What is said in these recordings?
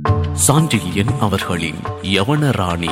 சாண்டில்யன் அவர்களின் யவன ராணி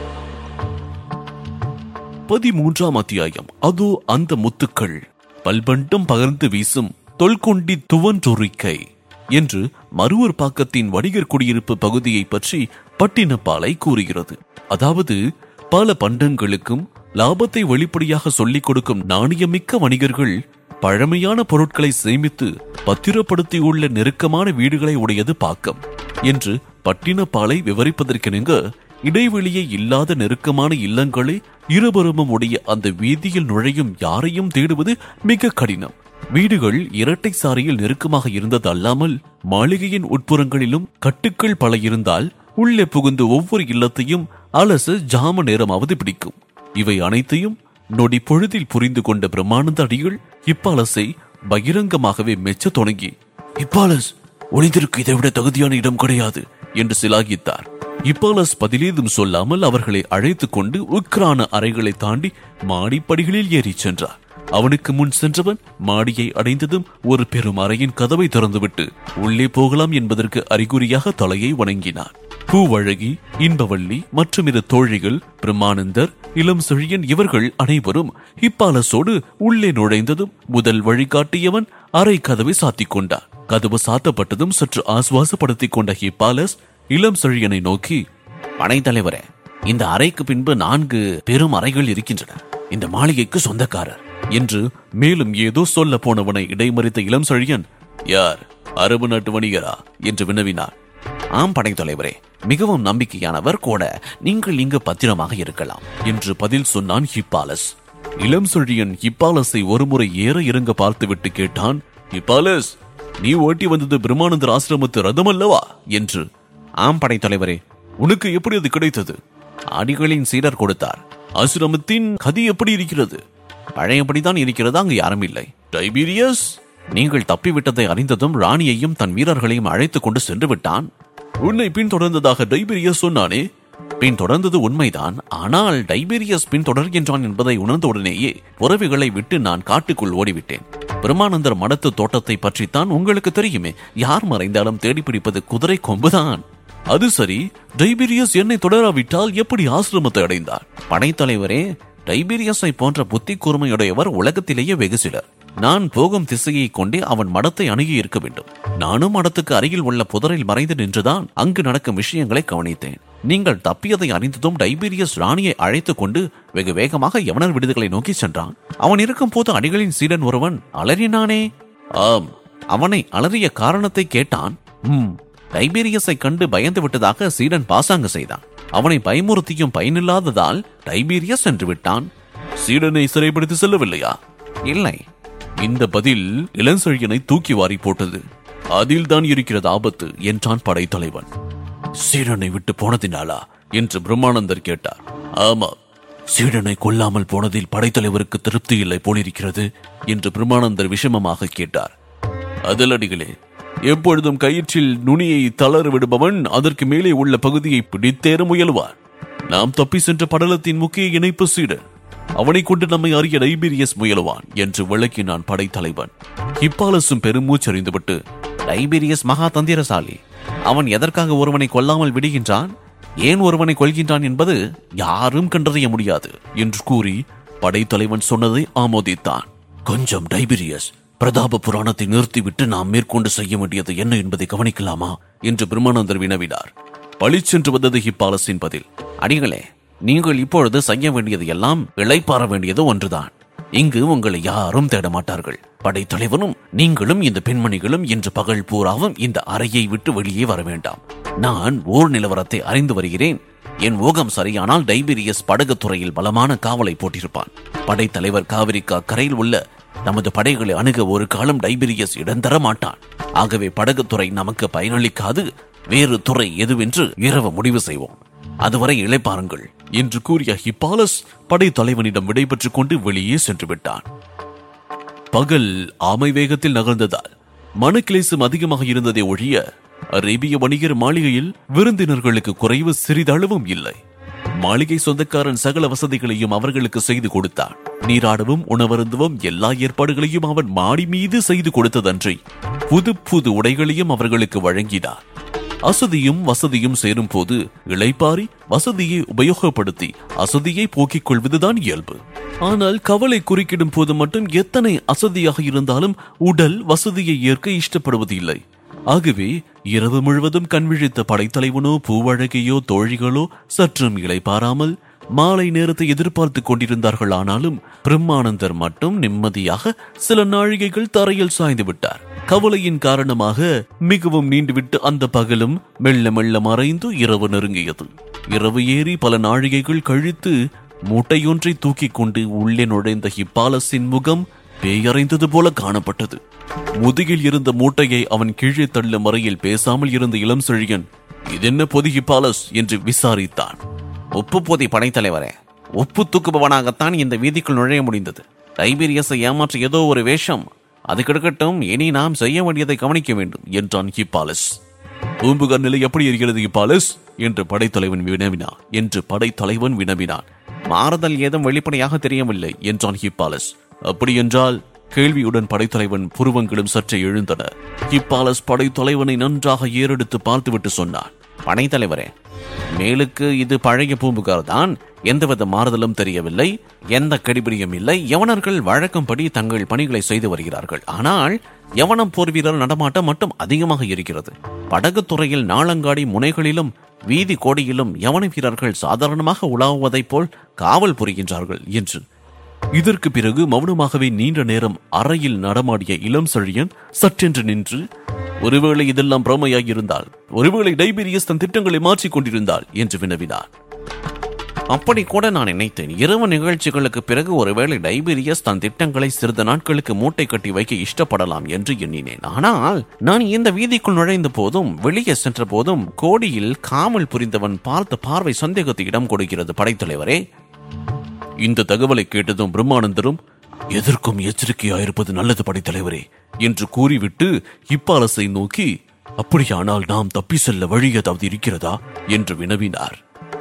பதிமூன்றாம் அத்தியாயம் அதோ அந்த முத்துக்கள் பல்பண்டம் பகர்ந்து வீசும் தொல்கொண்டி துவன்றொறிக்கை என்று மறுவர் பாக்கத்தின் வணிகர் குடியிருப்பு பகுதியை பற்றி பட்டினப்பாலை கூறுகிறது அதாவது பல பண்டங்களுக்கும் லாபத்தை வெளிப்படையாக சொல்லிக் கொடுக்கும் நாணயமிக்க வணிகர்கள் பழமையான பொருட்களை சேமித்து பத்திரப்படுத்தியுள்ள நெருக்கமான வீடுகளை உடையது பாக்கம் என்று பட்டினப்பாலை விவரிப்பதற்கெனுங்க இடைவெளியே இல்லாத நெருக்கமான இல்லங்களை இருபுறமும் உடைய அந்த வீதியில் நுழையும் யாரையும் தேடுவது மிக கடினம் வீடுகள் இரட்டை சாரியில் நெருக்கமாக இருந்தது அல்லாமல் மாளிகையின் உட்புறங்களிலும் கட்டுக்கள் பல இருந்தால் உள்ளே புகுந்து ஒவ்வொரு இல்லத்தையும் அலச ஜாம நேரமாவது பிடிக்கும் இவை அனைத்தையும் நொடி பொழுதில் புரிந்து கொண்ட பிரம்மானந்த அடிகள் இப்பாலஸை பகிரங்கமாகவே மெச்ச தொடங்கி இப்பாலஸ் ஒளிந்திருக்கு இதைவிட தகுதியான இடம் கிடையாது என்று சிலாகித்தார் இப்பாலஸ் பதிலேதும் சொல்லாமல் அவர்களை அழைத்துக் கொண்டு உக்ரான அறைகளை தாண்டி மாடிப்படிகளில் ஏறிச் சென்றார் அவனுக்கு முன் சென்றவன் மாடியை அடைந்ததும் ஒரு பெரும் அறையின் கதவை திறந்துவிட்டு உள்ளே போகலாம் என்பதற்கு அறிகுறியாக தலையை வணங்கினார் பூவழகி இன்பவள்ளி மற்றும் இரு தோழிகள் பிரம்மானந்தர் இளம் செழியன் இவர்கள் அனைவரும் ஹிப்பாலஸோடு உள்ளே நுழைந்ததும் முதல் வழிகாட்டியவன் அறை கதவை சாத்திக் கொண்டார் கதவு சாத்தப்பட்டதும் சற்று ஆசுவாசப்படுத்திக் கொண்ட ஹிப்பாலஸ் இளம் செழியனை நோக்கி படைத்தலைவரே இந்த அறைக்கு பின்பு நான்கு பெரும் அறைகள் இருக்கின்றன இந்த மாளிகைக்கு சொந்தக்காரர் என்று மேலும் ஏதோ சொல்ல போனவனை இடைமறித்த இளம் செழியன் யார் அரபு நாட்டு வணிகரா என்று வினவினார் ஆம் படைத்தலைவரே மிகவும் நம்பிக்கையானவர் கூட நீங்கள் இங்கு பத்திரமாக இருக்கலாம் என்று பதில் சொன்னான் ஹிப்பாலஸ் இளம் செழியன் ஹிப்பாலஸை ஒருமுறை ஏற இறங்க பார்த்துவிட்டு கேட்டான் ஹிப்பாலஸ் நீ ஓட்டி வந்தது பிரம்மானந்தர் ஆசிரமத்து ரதம் அல்லவா என்று ஆம் படைத்தலைவரே உனக்கு எப்படி அது கிடைத்தது அடிகளின் சீடர் கொடுத்தார் ஆசிரமத்தின் கதி எப்படி இருக்கிறது பழையபடிதான் இருக்கிறது அங்கு யாரும் இல்லை டைபீரியஸ் நீங்கள் தப்பிவிட்டதை அறிந்ததும் ராணியையும் தன் வீரர்களையும் அழைத்துக் கொண்டு சென்று விட்டான் உன்னை பின்தொடர்ந்ததாக டைபீரியஸ் சொன்னானே பின் தொடர்ந்தது உண்மைதான் ஆனால் டைபீரியஸ் பின் தொடர்கின்றான் என்பதை உணர்ந்தவுடனேயே உறவுகளை விட்டு நான் காட்டுக்குள் ஓடிவிட்டேன் பிரம்மானந்தர் மடத்து தோட்டத்தை பற்றித்தான் உங்களுக்கு தெரியுமே யார் மறைந்தாலும் தேடி பிடிப்பது குதிரை கொம்புதான் அது சரி டைபீரியஸ் என்னை தொடராவிட்டால் எப்படி ஆசிரமத்தை அடைந்தார் படைத்தலைவரே டைபீரியஸை போன்ற புத்தி கூர்மையுடையவர் உலகத்திலேயே வெகு சிலர் நான் போகும் திசையை கொண்டே அவன் மடத்தை அணுகி இருக்க வேண்டும் நானும் மடத்துக்கு அருகில் உள்ள புதரில் மறைந்து நின்றுதான் அங்கு நடக்கும் விஷயங்களை கவனித்தேன் நீங்கள் தப்பியதை அறிந்ததும் டைபீரியஸ் ராணியை அழைத்துக் கொண்டு வெகு வேகமாக யவனர் விடுதிகளை நோக்கி சென்றான் அவன் இருக்கும் போது அடிகளின் சீடன் ஒருவன் அலறினானே ஆம் அவனை அலறிய காரணத்தை கேட்டான் "ம், டைபீரியஸை கண்டு பயந்து விட்டதாக சீடன் பாசாங்கு செய்தான் அவனை பயமுறுத்தியும் பயனில்லாததால் டைபீரியஸ் என்று விட்டான் சீடனை சிறைப்படுத்தி செல்லவில்லையா இல்லை இந்த பதில் இளஞ்செழியனை தூக்கி வாரி போட்டது அதில் தான் இருக்கிறது ஆபத்து என்றான் படைத்தலைவன் சீடனை விட்டு போனதினாலா என்று பிரம்மானந்தர் கேட்டார் ஆமா சீடனை கொல்லாமல் போனதில் படைத்தலைவருக்கு திருப்தி இல்லை போலிருக்கிறது என்று பிரம்மானந்தர் விஷமமாக கேட்டார் அதலடிகளே எப்பொழுதும் கயிற்றில் நுனியை தளர விடுபவன் அதற்கு மேலே உள்ள பகுதியை பிடித்தேற முயல்வார் நாம் தப்பி சென்ற படலத்தின் முக்கிய இணைப்பு சீடன் அவனை கொண்டு நம்மை அறிய டைபீரியஸ் முயலுவான் என்று விளக்கினான் படைத்தலைவன் ஹிப்பாலஸும் பெருமூச்சறிந்துவிட்டு டைபீரியஸ் மகா தந்திரசாலி அவன் எதற்காக ஒருவனை கொல்லாமல் விடுகின்றான் ஏன் ஒருவனை கொள்கின்றான் என்பது யாரும் கண்டறிய முடியாது என்று கூறி படைத்தலைவன் சொன்னதை ஆமோதித்தான் கொஞ்சம் டைபீரியஸ் பிரதாப புராணத்தை நிறுத்திவிட்டு நாம் மேற்கொண்டு செய்ய வேண்டியது என்ன என்பதை கவனிக்கலாமா என்று பிரம்மானந்தர் வினவினார் பளிச்சென்று வந்தது ஹிப்பாலஸின் பதில் அடிகளே நீங்கள் இப்பொழுது செய்ய வேண்டியது எல்லாம் இளைப்பாற வேண்டியது ஒன்றுதான் இங்கு உங்களை யாரும் தேட மாட்டார்கள் படைத்தலைவனும் நீங்களும் இந்த பெண்மணிகளும் இன்று பகல் பூராவும் இந்த அறையை விட்டு வெளியே வர வேண்டாம் நான் ஊர் நிலவரத்தை அறிந்து வருகிறேன் என் ஊகம் சரியானால் டைபீரியஸ் படகுத்துறையில் பலமான காவலை போட்டிருப்பான் படைத்தலைவர் காவிரிக்கா கரையில் உள்ள நமது படைகளை அணுக ஒரு காலம் டைபீரியஸ் இடம் தர மாட்டான் ஆகவே படகுத்துறை நமக்கு பயனளிக்காது வேறு துறை எதுவென்று இரவு முடிவு செய்வோம் அதுவரை இளைப்பாருங்கள் என்று கூறிய ஹிப்பாலஸ் படைத்தலைவனிடம் விடைபெற்றுக் கொண்டு வெளியே சென்று விட்டான் பகல் ஆமை வேகத்தில் நகர்ந்ததால் மனக்கிளேசம் அதிகமாக இருந்ததை ஒழிய அரேபிய வணிகர் மாளிகையில் விருந்தினர்களுக்கு குறைவு சிறிதளவும் இல்லை மாளிகை சொந்தக்காரன் சகல வசதிகளையும் அவர்களுக்கு செய்து கொடுத்தான் நீராடவும் உணவருந்தவும் எல்லா ஏற்பாடுகளையும் அவன் மாடி மீது செய்து கொடுத்ததன்றி புது புது உடைகளையும் அவர்களுக்கு வழங்கினார் அசதியும் வசதியும் சேரும் போது இளைப்பாரி வசதியை உபயோகப்படுத்தி அசதியை போக்கிக் கொள்வதுதான் இயல்பு ஆனால் கவலை குறுக்கிடும் போது மட்டும் எத்தனை அசதியாக இருந்தாலும் உடல் வசதியை ஏற்க இஷ்டப்படுவது இல்லை ஆகவே இரவு முழுவதும் கண்விழித்த படைத்தலைவனோ பூவழகையோ தோழிகளோ சற்றும் இளைப்பாராமல் மாலை நேரத்தை எதிர்பார்த்து கொண்டிருந்தார்கள் ஆனாலும் பிரம்மானந்தர் மட்டும் நிம்மதியாக சில நாழிகைகள் தரையில் சாய்ந்து விட்டார் கவலையின் காரணமாக மிகவும் நீண்டுவிட்டு அந்த பகலும் மெல்ல மெல்ல மறைந்து இரவு நெருங்கியது இரவு ஏறி பல நாழிகைகள் கழித்து மூட்டையொன்றை தூக்கிக் கொண்டு உள்ளே நுழைந்த ஹிப்பாலஸின் முகம் பேயறைந்தது போல காணப்பட்டது முதுகில் இருந்த மூட்டையை அவன் கீழே தள்ளும் வரையில் பேசாமல் இருந்த இளம் செழியன் இதென்ன பொதி ஹிப்பாலஸ் என்று விசாரித்தான் உப்பு போதி படைத்தலைவரே உப்பு தூக்குபவனாகத்தான் இந்த வீதிக்குள் நுழைய முடிந்தது டைபீரியஸை ஏமாற்ற ஏதோ ஒரு வேஷம் அது கிடக்கட்டும் இனி நாம் செய்ய வேண்டியதை கவனிக்க வேண்டும் என்றான் ஹிப்பாலஸ் பூம்புகார் நிலை எப்படி இருக்கிறது ஹிப்பாலஸ் என்று படைத்தலைவன் வினவினான் என்று படைத்தலைவன் வினவினான் மாறுதல் ஏதும் வெளிப்படையாக தெரியவில்லை என்றான் ஹிப்பாலஸ் அப்படி என்றால் கேள்வியுடன் படைத்தலைவன் புருவங்களும் சற்றே எழுந்தன ஹிப்பாலஸ் படைத்தலைவனை நன்றாக ஏறெடுத்து பார்த்துவிட்டு சொன்னான் படைத்தலைவரே மேலுக்கு இது பழைய பூம்புகார் தான் எந்தவித மாறுதலும் தெரியவில்லை எந்த கடிபிடியும் இல்லை யவனர்கள் வழக்கம்படி தங்கள் பணிகளை செய்து வருகிறார்கள் ஆனால் யவனம் போர் வீரர் நடமாட்டம் மட்டும் அதிகமாக இருக்கிறது படகுத்துறையில் நாளங்காடி முனைகளிலும் வீதி கோடியிலும் யவன வீரர்கள் சாதாரணமாக உலாவுவதைப் போல் காவல் புரிகின்றார்கள் என்று இதற்கு பிறகு மௌனமாகவே நீண்ட நேரம் அறையில் நடமாடிய இளம் செழியன் சற்றென்று நின்று ஒருவேளை இதெல்லாம் பிரமையாயிருந்தால் ஒருவேளை டைபீரியஸ் தன் திட்டங்களை மாற்றிக் கொண்டிருந்தால் என்று வினவினார் அப்படி கூட நான் நினைத்தேன் இரவு நிகழ்ச்சிகளுக்கு பிறகு ஒருவேளை டைபீரியஸ் தன் திட்டங்களை சிறிது நாட்களுக்கு மூட்டை கட்டி வைக்க இஷ்டப்படலாம் என்று எண்ணினேன் ஆனால் நான் இந்த வீதிக்குள் நுழைந்த போதும் வெளியே சென்ற போதும் கோடியில் காவல் புரிந்தவன் பார்த்த பார்வை சந்தேகத்தை இடம் கொடுக்கிறது படைத்தலைவரே இந்த தகவலை கேட்டதும் பிரம்மானந்தரும் எதற்கும் எச்சரிக்கையாயிருப்பது நல்லது படைத்தலைவரே என்று கூறிவிட்டு இப்பாலசை நோக்கி அப்படியானால் நாம் தப்பி செல்ல வழி ஏதாவது இருக்கிறதா என்று வினவினார்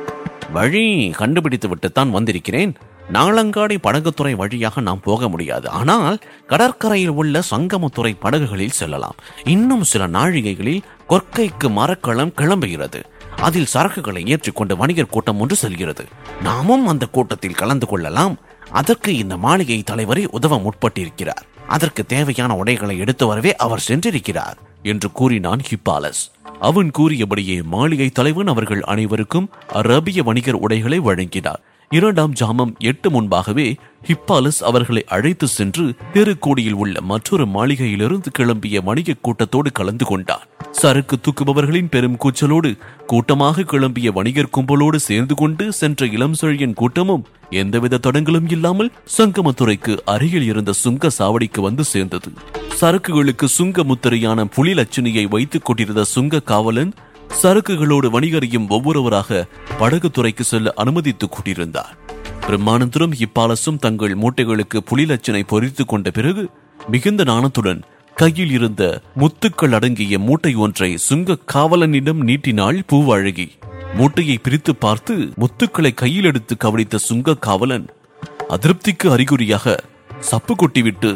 வழி கண்டுபிடித்து விட்டுத்தான் வந்திருக்கிறேன் நாளங்காடி படகுத்துறை வழியாக நாம் போக முடியாது ஆனால் கடற்கரையில் உள்ள சங்கமத்துறை படகுகளில் செல்லலாம் இன்னும் சில நாழிகைகளில் கொற்கைக்கு மரக்களம் கிளம்புகிறது அதில் சரக்குகளை ஏற்றிக்கொண்டு வணிகர் கூட்டம் ஒன்று செல்கிறது நாமும் அந்த கூட்டத்தில் கலந்து கொள்ளலாம் அதற்கு இந்த மாளிகை தலைவரை உதவ முற்பட்டிருக்கிறார் அதற்கு தேவையான உடைகளை எடுத்து வரவே அவர் சென்றிருக்கிறார் என்று கூறினான் ஹிப்பாலஸ் அவன் கூறியபடியே மாளிகை தலைவன் அவர்கள் அனைவருக்கும் அரபிய வணிகர் உடைகளை வழங்கினார் இரண்டாம் ஜாமம் எட்டு முன்பாகவே ஹிப்பாலஸ் அவர்களை அழைத்து சென்று தெருக்கோடியில் உள்ள மற்றொரு மாளிகையிலிருந்து கிளம்பிய வணிக கூட்டத்தோடு கலந்து கொண்டான் சரக்கு தூக்குபவர்களின் பெரும் கூச்சலோடு கூட்டமாக கிளம்பிய வணிகர் கும்பலோடு சேர்ந்து கொண்டு சென்ற இளம் செழியன் கூட்டமும் எந்தவித தடங்களும் இல்லாமல் சங்கமத்துறைக்கு அருகில் இருந்த சுங்க சாவடிக்கு வந்து சேர்ந்தது சரக்குகளுக்கு சுங்க முத்திரையான புலி லட்சணியை வைத்துக் கொண்டிருந்த சுங்க காவலன் சரக்குகளோடு வணிகரையும் ஒவ்வொருவராக படகுத்துறைக்கு செல்ல அனுமதித்துக் கொண்டிருந்தார் பிரம்மானந்தரும் இப்பாலசும் தங்கள் மூட்டைகளுக்கு புலி லட்சணை பொறித்துக் கொண்ட பிறகு மிகுந்த நாணத்துடன் கையில் இருந்த முத்துக்கள் அடங்கிய மூட்டை ஒன்றை சுங்க காவலனிடம் நீட்டினாள் பூவழகி மூட்டையை பிரித்து பார்த்து முத்துக்களை கையில் எடுத்து கவனித்த சுங்க காவலன் அதிருப்திக்கு அறிகுறியாக சப்பு கொட்டிவிட்டு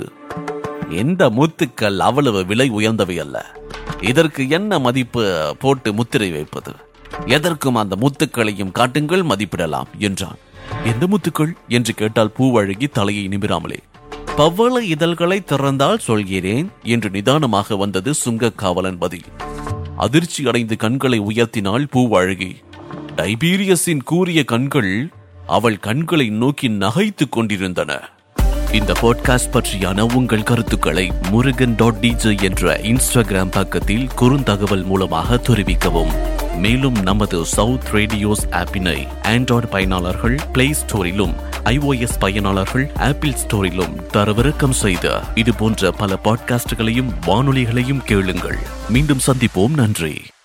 எந்த முத்துக்கள் அவ்வளவு விலை உயர்ந்தவை அல்ல இதற்கு என்ன மதிப்பு போட்டு முத்திரை வைப்பது எதற்கும் அந்த முத்துக்களையும் காட்டுங்கள் மதிப்பிடலாம் என்றான் எந்த முத்துக்கள் என்று கேட்டால் பூவழகி தலையை நிமிராமலே பவள இதழ்களை திறந்தால் சொல்கிறேன் என்று நிதானமாக வந்தது சுங்க காவலன் பதில் அதிர்ச்சி அடைந்து கண்களை உயர்த்தினாள் பூவழகி டைபீரியஸின் கூறிய கண்கள் அவள் கண்களை நோக்கி நகைத்துக் கொண்டிருந்தன இந்த பாட்காஸ்ட் பற்றியான உங்கள் கருத்துக்களை முருகன் டாட் டிஜே என்ற இன்ஸ்டாகிராம் பக்கத்தில் குறுந்தகவல் மூலமாக தெரிவிக்கவும் மேலும் நமது சவுத் ரேடியோஸ் ஆப்பினை ஆண்ட்ராய்டு பயனாளர்கள் பிளே ஸ்டோரிலும் ஐஓஎஸ் பயனாளர்கள் ஆப்பிள் ஸ்டோரிலும் தரவிறக்கம் செய்த இது போன்ற பல பாட்காஸ்டுகளையும் வானொலிகளையும் கேளுங்கள் மீண்டும் சந்திப்போம் நன்றி